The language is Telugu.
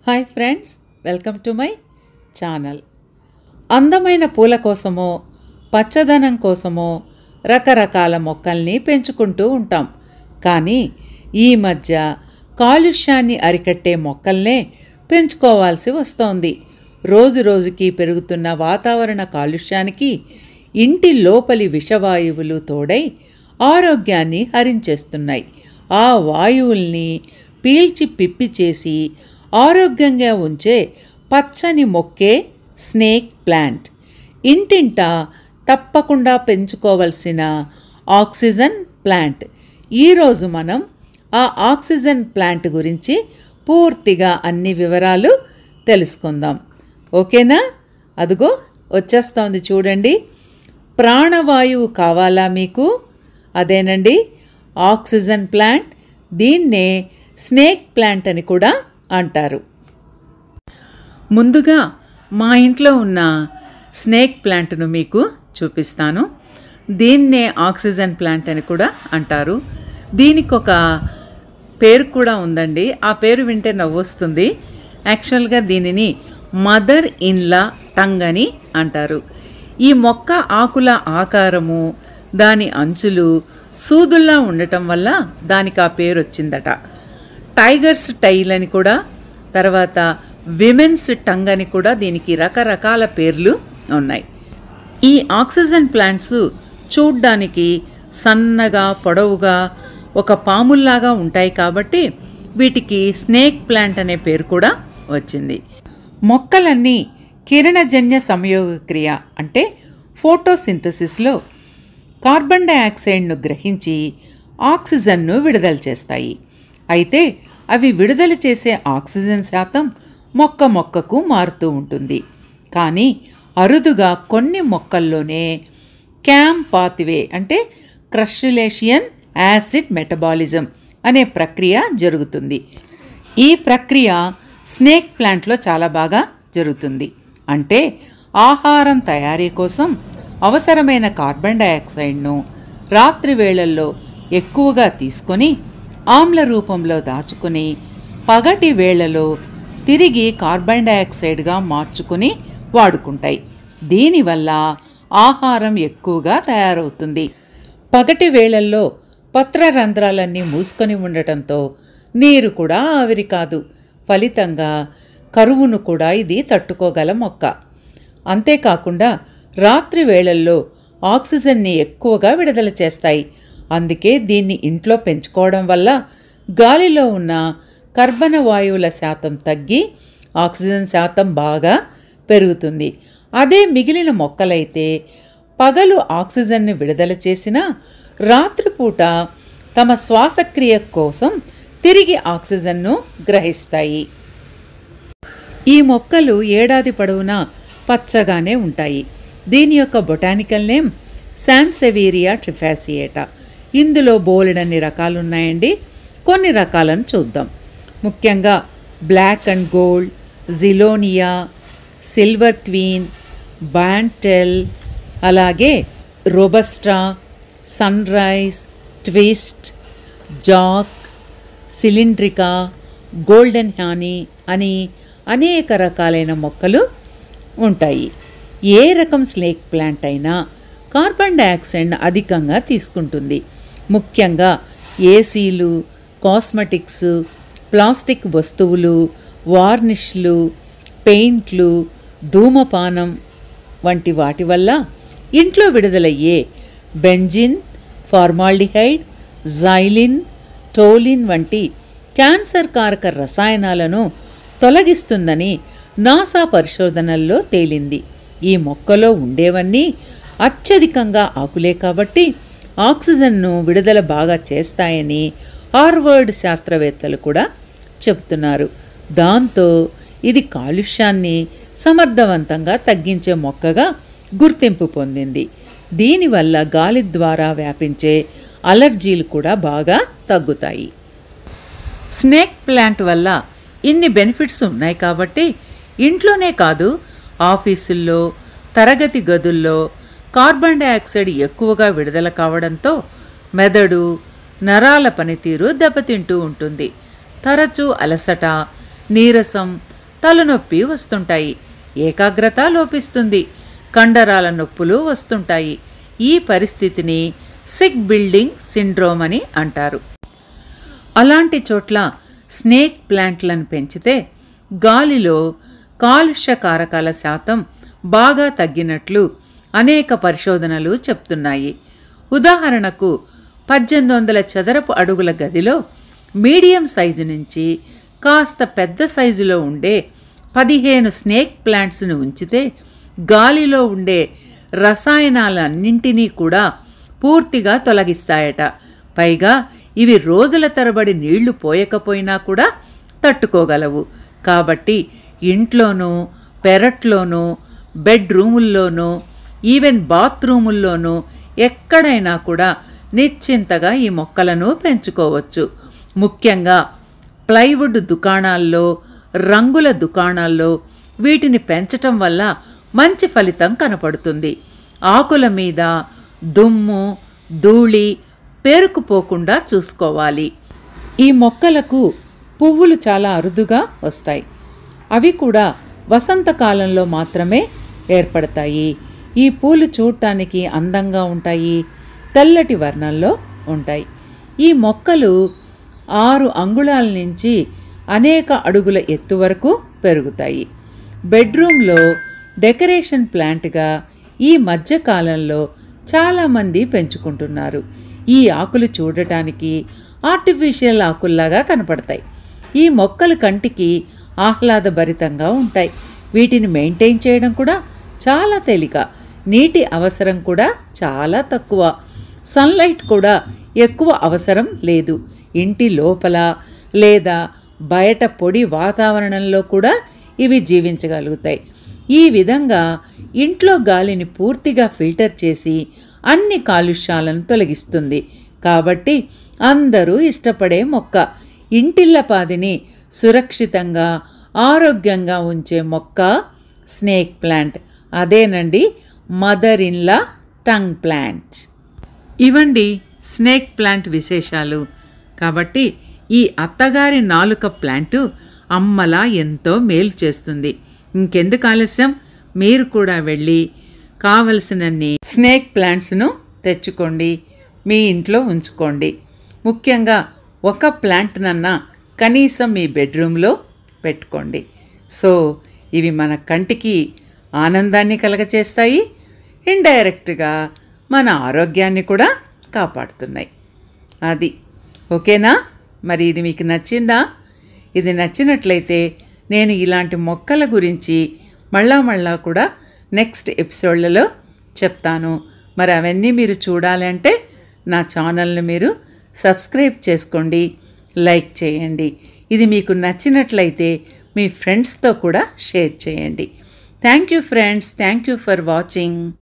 hi friends welcome to my channel అందమైన పూల కోసమో పచ్చదనం కోసమో రకరకాల మొక్కల్ని పెంచుకుంటూ ఉంటాం కానీ ఈ మధ్య కాలుష్యాన్ని అరికట్టే మొక్కల్నే పెంచుకోవాల్సి వస్తోంది రోజు రోజుకి పెరుగుతున్న వాతావరణ కాలుష్యానికి ఇంటి లోపలి విషవాయువులు తోడై ఆరోగ్యాన్ని హరించేస్తున్నాయి ఆ వాయువుల్ని పీల్చి పిప్పి చేసి ఆరోగ్యంగా ఉంచే పచ్చని మొక్కే స్నేక్ ప్లాంట్ ఇంటింటా తప్పకుండా పెంచుకోవలసిన ఆక్సిజన్ ప్లాంట్ ఈరోజు మనం ఆ ఆక్సిజన్ ప్లాంట్ గురించి పూర్తిగా అన్ని వివరాలు తెలుసుకుందాం ఓకేనా అదిగో వచ్చేస్తోంది చూడండి ప్రాణవాయువు కావాలా మీకు అదేనండి ఆక్సిజన్ ప్లాంట్ దీన్నే స్నేక్ ప్లాంట్ అని కూడా అంటారు ముందుగా మా ఇంట్లో ఉన్న స్నేక్ ప్లాంట్ను మీకు చూపిస్తాను దీన్నే ఆక్సిజన్ ప్లాంట్ అని కూడా అంటారు దీనికి ఒక పేరు కూడా ఉందండి ఆ పేరు వింటే నవ్వొస్తుంది యాక్చువల్గా దీనిని మదర్ ఇన్లా టంగ్ అని అంటారు ఈ మొక్క ఆకుల ఆకారము దాని అంచులు సూదుల్లా ఉండటం వల్ల దానికి ఆ పేరు వచ్చిందట టైగర్స్ టైల్ అని కూడా తర్వాత విమెన్స్ టంగ్ అని కూడా దీనికి రకరకాల పేర్లు ఉన్నాయి ఈ ఆక్సిజన్ ప్లాంట్స్ చూడ్డానికి సన్నగా పొడవుగా ఒక పాముల్లాగా ఉంటాయి కాబట్టి వీటికి స్నేక్ ప్లాంట్ అనే పేరు కూడా వచ్చింది మొక్కలన్నీ కిరణజన్య సంయోగ క్రియ అంటే ఫోటోసింథసిస్లో కార్బన్ డయాక్సైడ్ను గ్రహించి ఆక్సిజన్ను విడుదల చేస్తాయి అయితే అవి విడుదల చేసే ఆక్సిజన్ శాతం మొక్క మొక్కకు మారుతూ ఉంటుంది కానీ అరుదుగా కొన్ని మొక్కల్లోనే క్యామ్ పాత్వే అంటే క్రస్యులేషియన్ యాసిడ్ మెటబాలిజం అనే ప్రక్రియ జరుగుతుంది ఈ ప్రక్రియ స్నేక్ ప్లాంట్లో చాలా బాగా జరుగుతుంది అంటే ఆహారం తయారీ కోసం అవసరమైన కార్బన్ డయాక్సైడ్ను రాత్రి వేళల్లో ఎక్కువగా తీసుకొని ఆమ్ల రూపంలో దాచుకుని పగటి వేళలో తిరిగి కార్బన్ డయాక్సైడ్గా మార్చుకుని వాడుకుంటాయి దీనివల్ల ఆహారం ఎక్కువగా తయారవుతుంది పగటి వేళల్లో పత్రరంధ్రాలన్నీ మూసుకొని ఉండటంతో నీరు కూడా ఆవిరి కాదు ఫలితంగా కరువును కూడా ఇది తట్టుకోగల మొక్క అంతేకాకుండా రాత్రి వేళల్లో ఆక్సిజన్ని ఎక్కువగా విడుదల చేస్తాయి అందుకే దీన్ని ఇంట్లో పెంచుకోవడం వల్ల గాలిలో ఉన్న కర్బన వాయువుల శాతం తగ్గి ఆక్సిజన్ శాతం బాగా పెరుగుతుంది అదే మిగిలిన మొక్కలైతే పగలు ఆక్సిజన్ని విడుదల చేసినా రాత్రిపూట తమ శ్వాసక్రియ కోసం తిరిగి ఆక్సిజన్ను గ్రహిస్తాయి ఈ మొక్కలు ఏడాది పొడవునా పచ్చగానే ఉంటాయి దీని యొక్క బొటానికల్ నేమ్ శాన్సెవీరియా ట్రిఫాసియేటా ఇందులో బోలెడన్ని రకాలున్నాయండి కొన్ని రకాలను చూద్దాం ముఖ్యంగా black and gold zeylanica silver queen Bantel అలాగే robusta sunrise twist jack cylindrica golden honey అని అనేక రకాలైన మొక్కలు ఉంటాయి ఏ రకం స్నేక్ ప్లాంట్ అయినా కార్బన్ డయాక్సైడ్ను అధికంగా తీసుకుంటుంది ముఖ్యంగా ఏసీలు కాస్మెటిక్స్ ప్లాస్టిక్ వస్తువులు వార్నిష్లు పెయింట్లు ధూమపానం వంటి వాటి వల్ల ఇంట్లో విడుదలయ్యే బెంజిన్ ఫార్మాల్డిహైడ్ జైలిన్ టోలిన్ వంటి క్యాన్సర్ కారక రసాయనాలను తొలగిస్తుందని నాసా పరిశోధనల్లో తేలింది ఈ మొక్కలో ఉండేవన్నీ అత్యధికంగా ఆకులే కాబట్టి ఆక్సిజన్ను విడుదల బాగా చేస్తాయని హార్వర్డ్ శాస్త్రవేత్తలు కూడా చెబుతున్నారు దాంతో ఇది కాలుష్యాన్ని సమర్థవంతంగా తగ్గించే మొక్కగా గుర్తింపు పొందింది దీనివల్ల గాలి ద్వారా వ్యాపించే అలర్జీలు కూడా బాగా తగ్గుతాయి స్నేక్ ప్లాంట్ వల్ల ఇన్ని బెనిఫిట్స్ ఉన్నాయి కాబట్టి ఇంట్లోనే కాదు ఆఫీసుల్లో తరగతి గదుల్లో కార్బన్ డయాక్సైడ్ ఎక్కువగా విడుదల కావడంతో మెదడు నరాల పనితీరు దెబ్బతింటూ ఉంటుంది తరచూ అలసట నీరసం తలనొప్పి వస్తుంటాయి ఏకాగ్రత లోపిస్తుంది కండరాల నొప్పులు వస్తుంటాయి ఈ పరిస్థితిని సిక్ బిల్డింగ్ సిండ్రోమ్ అని అంటారు అలాంటి చోట్ల స్నేక్ ప్లాంట్లను పెంచితే గాలిలో కాలుష్య కారకాల శాతం బాగా తగ్గినట్లు అనేక పరిశోధనలు చెప్తున్నాయి ఉదాహరణకు పద్దెనిమిది వందల చదరపు అడుగుల గదిలో మీడియం సైజు నుంచి కాస్త పెద్ద సైజులో ఉండే పదిహేను స్నేక్ ప్లాంట్స్ను ఉంచితే గాలిలో ఉండే రసాయనాలన్నింటినీ కూడా పూర్తిగా తొలగిస్తాయట పైగా ఇవి రోజుల తరబడి నీళ్లు పోయకపోయినా కూడా తట్టుకోగలవు కాబట్టి ఇంట్లోనూ పెరట్లోనూ బెడ్రూముల్లోనూ ఈవెన్ బాత్రూముల్లోనూ ఎక్కడైనా కూడా నిశ్చింతగా ఈ మొక్కలను పెంచుకోవచ్చు ముఖ్యంగా ప్లైవుడ్ దుకాణాల్లో రంగుల దుకాణాల్లో వీటిని పెంచటం వల్ల మంచి ఫలితం కనపడుతుంది ఆకుల మీద దుమ్ము ధూళి పేరుకుపోకుండా చూసుకోవాలి ఈ మొక్కలకు పువ్వులు చాలా అరుదుగా వస్తాయి అవి కూడా వసంతకాలంలో మాత్రమే ఏర్పడతాయి ఈ పూలు చూడటానికి అందంగా ఉంటాయి తెల్లటి వర్ణంలో ఉంటాయి ఈ మొక్కలు ఆరు అంగుళాల నుంచి అనేక అడుగుల ఎత్తు వరకు పెరుగుతాయి బెడ్రూమ్లో డెకరేషన్ ప్లాంట్గా ఈ మధ్యకాలంలో చాలామంది పెంచుకుంటున్నారు ఈ ఆకులు చూడటానికి ఆర్టిఫిషియల్ ఆకుల్లాగా కనపడతాయి ఈ మొక్కలు కంటికి ఆహ్లాదభరితంగా ఉంటాయి వీటిని మెయింటైన్ చేయడం కూడా చాలా తేలిక నీటి అవసరం కూడా చాలా తక్కువ సన్లైట్ కూడా ఎక్కువ అవసరం లేదు ఇంటి లోపల లేదా బయట పొడి వాతావరణంలో కూడా ఇవి జీవించగలుగుతాయి ఈ విధంగా ఇంట్లో గాలిని పూర్తిగా ఫిల్టర్ చేసి అన్ని కాలుష్యాలను తొలగిస్తుంది కాబట్టి అందరూ ఇష్టపడే మొక్క ఇంటిల్లపాదిని సురక్షితంగా ఆరోగ్యంగా ఉంచే మొక్క స్నేక్ ప్లాంట్ అదేనండి మదర్ ఇన్లా టంగ్ ప్లాంట్ ఇవండి స్నేక్ ప్లాంట్ విశేషాలు కాబట్టి ఈ అత్తగారి నాలుక ప్లాంటు అమ్మలా ఎంతో మేలు చేస్తుంది ఇంకెందుకు ఆలస్యం మీరు కూడా వెళ్ళి కావలసినన్ని స్నేక్ ప్లాంట్స్ను తెచ్చుకోండి మీ ఇంట్లో ఉంచుకోండి ముఖ్యంగా ఒక ప్లాంట్నన్నా కనీసం మీ బెడ్రూమ్లో పెట్టుకోండి సో ఇవి మన కంటికి ఆనందాన్ని కలగచేస్తాయి ఇండైరెక్ట్గా మన ఆరోగ్యాన్ని కూడా కాపాడుతున్నాయి అది ఓకేనా మరి ఇది మీకు నచ్చిందా ఇది నచ్చినట్లయితే నేను ఇలాంటి మొక్కల గురించి మళ్ళా మళ్ళా కూడా నెక్స్ట్ ఎపిసోడ్లలో చెప్తాను మరి అవన్నీ మీరు చూడాలంటే నా ఛానల్ని మీరు సబ్స్క్రైబ్ చేసుకోండి లైక్ చేయండి ఇది మీకు నచ్చినట్లయితే మీ ఫ్రెండ్స్తో కూడా షేర్ చేయండి thank you friends thank you for watching